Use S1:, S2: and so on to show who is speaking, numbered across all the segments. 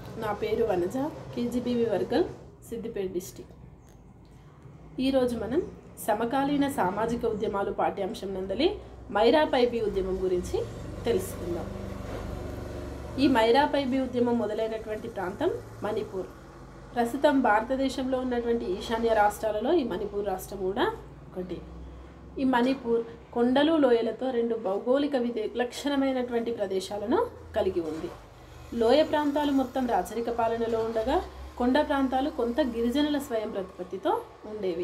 S1: నా పేరు Vanaja KGBV Vargal Siddipet district ఈరోజు మనం సమకాలీన సామాజిక ఉద్యమాలు పాఠ్యాంశం నందలి మైరా పైబి ఉద్యమం గురించి తెలుసుకుందాం ఈ మైరా పైబి ఉద్యమం మొదలైనటువంటి ప్రాంతం మణిపూర్ ప్రస్తుతం భారతదేశంలో ఉన్నటువంటి ఈశాన్య రాష్ట్రాలలో ఈ మణిపూర్ రాష్ట్రం కూడా ఒకటి ఈ మణిపూర్ కొండలు లోయలతో రెండు భౌగోళిక విధి లక్షణమైనటువంటి ప్రదేశాలను కలిగి ఉంది లోయ ప్రాంతాలు మొత్తం రాచరిక పాలనలో ఉండగా కొండ ప్రాంతాలు కొంత గిరిజనుల స్వయం ప్రతిపత్తితో ఉండేవి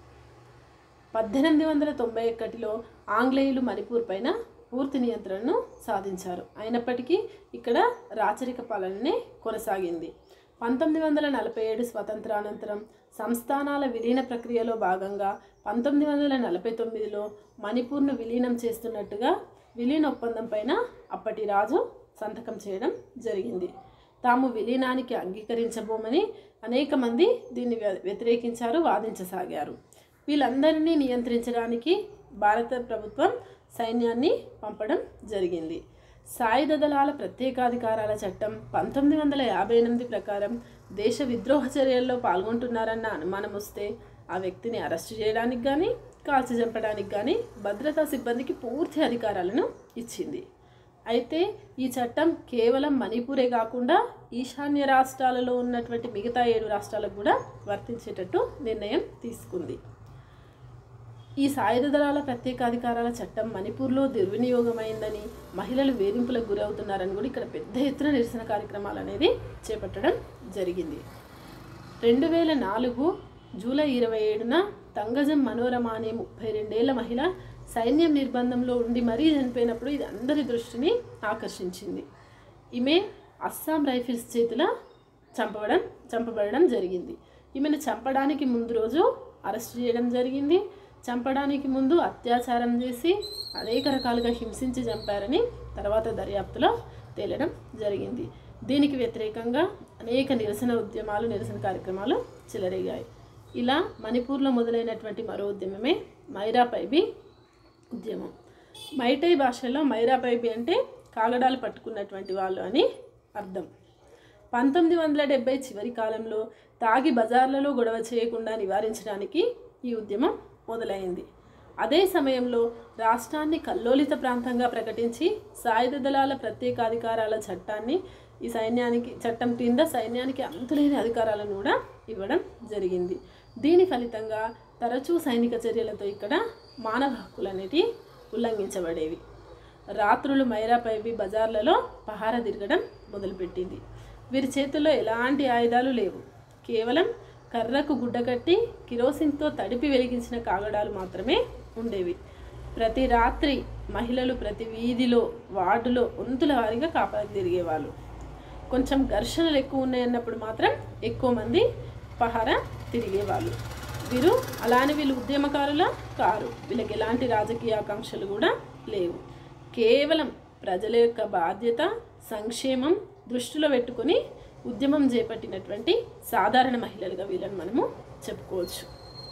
S1: పద్దెనిమిది వందల తొంభై ఒకటిలో ఆంగ్లేయులు మణిపూర్ పైన పూర్తి నియంత్రణను సాధించారు అయినప్పటికీ ఇక్కడ రాచరిక పాలననే కొనసాగింది పంతొమ్మిది వందల నలభై ఏడు స్వతంత్రానంతరం సంస్థానాల విలీన ప్రక్రియలో భాగంగా పంతొమ్మిది వందల నలభై తొమ్మిదిలో మణిపూర్ను విలీనం చేస్తున్నట్టుగా విలీన ఒప్పందం పైన అప్పటి రాజు సంతకం చేయడం జరిగింది తాము విలీనానికి అంగీకరించబోమని అనేక మంది దీన్ని వ్య- వ్యతిరేకించారు వాదించసాగారు వీళ్ళందరినీ నియంత్రించడానికి భారత ప్రభుత్వం సైన్యాన్ని పంపడం జరిగింది సాయుధ దళాల ప్రత్యేకాధికారాల చట్టం పంతొమ్మిది వందల యాభై ఎనిమిది ప్రకారం దేశ విద్రోహ చర్యల్లో పాల్గొంటున్నారన్న అనుమానం వస్తే ఆ వ్యక్తిని అరెస్టు చేయడానికి కానీ కాల్చి చంపడానికి కానీ భద్రతా సిబ్బందికి పూర్తి అధికారాలను ఇచ్చింది అయితే ఈ చట్టం కేవలం మణిపూరే కాకుండా ఈశాన్య రాష్ట్రాలలో ఉన్నటువంటి మిగతా ఏడు రాష్ట్రాలకు కూడా వర్తించేటట్టు నిర్ణయం తీసుకుంది ఈ సాయుధ దళాల ప్రత్యేకాధికారాల చట్టం మణిపూర్లో దుర్వినియోగమైందని మహిళలు వేధింపులకు గురవుతున్నారని కూడా ఇక్కడ పెద్ద ఎత్తున నిరసన కార్యక్రమాలు అనేది చేపట్టడం జరిగింది రెండు వేల నాలుగు జూలై ఇరవై ఏడున తంగజం మనోరమ అనే ముప్పై రెండేళ్ల మహిళ సైన్యం నిర్బంధంలో ఉండి మరీ చనిపోయినప్పుడు ఇది అందరి దృష్టిని ఆకర్షించింది ఈమె అస్సాం రైఫిల్స్ చేతుల చంపబడం చంపబడడం జరిగింది ఈమెను చంపడానికి ముందు రోజు అరెస్ట్ చేయడం జరిగింది చంపడానికి ముందు అత్యాచారం చేసి అనేక రకాలుగా హింసించి చంపారని తర్వాత దర్యాప్తులో తేలడం జరిగింది దీనికి వ్యతిరేకంగా అనేక నిరసన ఉద్యమాలు నిరసన కార్యక్రమాలు చెలరేగాయి ఇలా మణిపూర్లో మొదలైనటువంటి మరో ఉద్యమమే మైరా పైబి ఉద్యమం మైటై భాషలో మైరా పైబి అంటే కాగడాలు పట్టుకున్నటువంటి వాళ్ళు అని అర్థం పంతొమ్మిది వందల డెబ్బై చివరి కాలంలో తాగి బజార్లలో గొడవ చేయకుండా నివారించడానికి ఈ ఉద్యమం మొదలైంది అదే సమయంలో రాష్ట్రాన్ని కల్లోలిత ప్రాంతంగా ప్రకటించి సాయుధ దళాల ప్రత్యేకాధికారాల చట్టాన్ని ఈ సైన్యానికి చట్టం కింద సైన్యానికి అంతులేని అధికారాలను కూడా ఇవ్వడం జరిగింది దీని ఫలితంగా తరచూ సైనిక చర్యలతో ఇక్కడ మానవ హక్కులు అనేటివి ఉల్లంఘించబడేవి రాత్రులు మైరా పైబి బజార్లలో పహార తిరగడం మొదలుపెట్టింది వీరి చేతుల్లో ఎలాంటి ఆయుధాలు లేవు కేవలం కర్రకు గుడ్డ కట్టి కిరోసిన్తో తడిపి వెలిగించిన కాగడాలు మాత్రమే ఉండేవి ప్రతి రాత్రి మహిళలు ప్రతి వీధిలో వార్డులో వంతుల వారీగా కాపాడి తిరిగేవాళ్ళు కొంచెం ఘర్షణలు ఎక్కువ ఉన్నాయన్నప్పుడు మాత్రం ఎక్కువ మంది పహార తిరిగేవాళ్ళు వీరు అలానే వీళ్ళు ఉద్యమకారుల కారు వీళ్ళకి ఎలాంటి రాజకీయ ఆకాంక్షలు కూడా లేవు కేవలం ప్రజల యొక్క బాధ్యత సంక్షేమం దృష్టిలో పెట్టుకొని ఉద్యమం చేపట్టినటువంటి సాధారణ మహిళలుగా వీళ్ళని మనము చెప్పుకోవచ్చు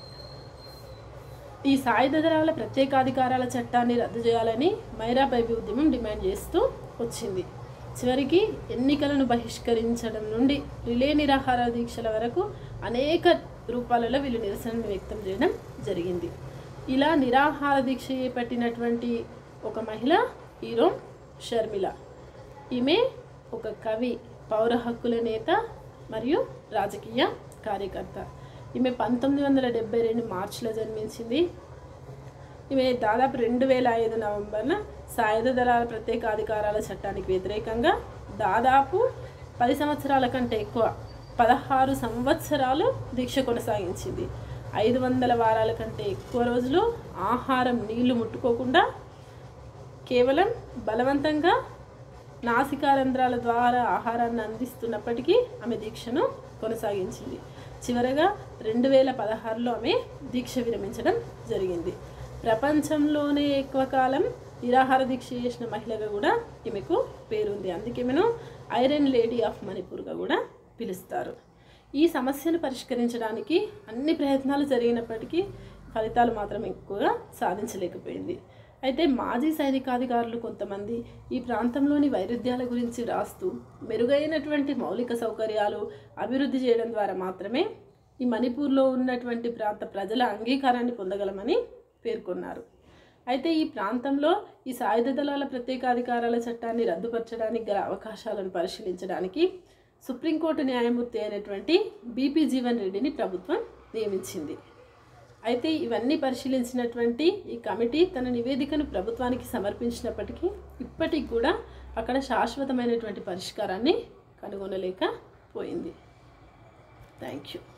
S1: ఈ సాయుధ దళాల ప్రత్యేకాధికారాల చట్టాన్ని రద్దు చేయాలని మైరా బైబీ ఉద్యమం డిమాండ్ చేస్తూ వచ్చింది చివరికి ఎన్నికలను బహిష్కరించడం నుండి రిలే నిరాహార దీక్షల వరకు అనేక రూపాలలో వీళ్ళు నిరసనను వ్యక్తం చేయడం జరిగింది ఇలా నిరాహార దీక్ష చేపట్టినటువంటి ఒక మహిళ హీరో షర్మిల ఈమె ఒక కవి పౌర హక్కుల నేత మరియు రాజకీయ కార్యకర్త ఈమె పంతొమ్మిది వందల డెబ్బై రెండు మార్చిలో జన్మించింది ఈమె దాదాపు రెండు వేల ఐదు నవంబర్న సాయుధ దళాల ప్రత్యేక అధికారాల చట్టానికి వ్యతిరేకంగా దాదాపు పది సంవత్సరాల కంటే ఎక్కువ పదహారు సంవత్సరాలు దీక్ష కొనసాగించింది ఐదు వందల వారాల కంటే ఎక్కువ రోజులు ఆహారం నీళ్లు ముట్టుకోకుండా కేవలం బలవంతంగా నాసికారంధ్రాల ద్వారా ఆహారాన్ని అందిస్తున్నప్పటికీ ఆమె దీక్షను కొనసాగించింది చివరగా రెండు వేల పదహారులో ఆమె దీక్ష విరమించడం జరిగింది ప్రపంచంలోనే ఎక్కువ కాలం నిరాహార దీక్ష చేసిన మహిళగా కూడా ఈమెకు పేరుంది అందుకే ఈమెను ఐరన్ లేడీ ఆఫ్ మణిపూర్గా కూడా పిలుస్తారు ఈ సమస్యను పరిష్కరించడానికి అన్ని ప్రయత్నాలు జరిగినప్పటికీ ఫలితాలు మాత్రం ఎక్కువగా సాధించలేకపోయింది అయితే మాజీ సైనికాధికారులు కొంతమంది ఈ ప్రాంతంలోని వైరుధ్యాల గురించి రాస్తూ మెరుగైనటువంటి మౌలిక సౌకర్యాలు అభివృద్ధి చేయడం ద్వారా మాత్రమే ఈ మణిపూర్లో ఉన్నటువంటి ప్రాంత ప్రజల అంగీకారాన్ని పొందగలమని పేర్కొన్నారు అయితే ఈ ప్రాంతంలో ఈ సాయుధ దళాల ప్రత్యేకాధికారాల చట్టాన్ని రద్దుపరచడానికి గల అవకాశాలను పరిశీలించడానికి సుప్రీంకోర్టు న్యాయమూర్తి అయినటువంటి బీపీ జీవన్ రెడ్డిని ప్రభుత్వం నియమించింది అయితే ఇవన్నీ పరిశీలించినటువంటి ఈ కమిటీ తన నివేదికను ప్రభుత్వానికి సమర్పించినప్పటికీ ఇప్పటికి కూడా అక్కడ శాశ్వతమైనటువంటి పరిష్కారాన్ని కనుగొనలేకపోయింది థ్యాంక్ యూ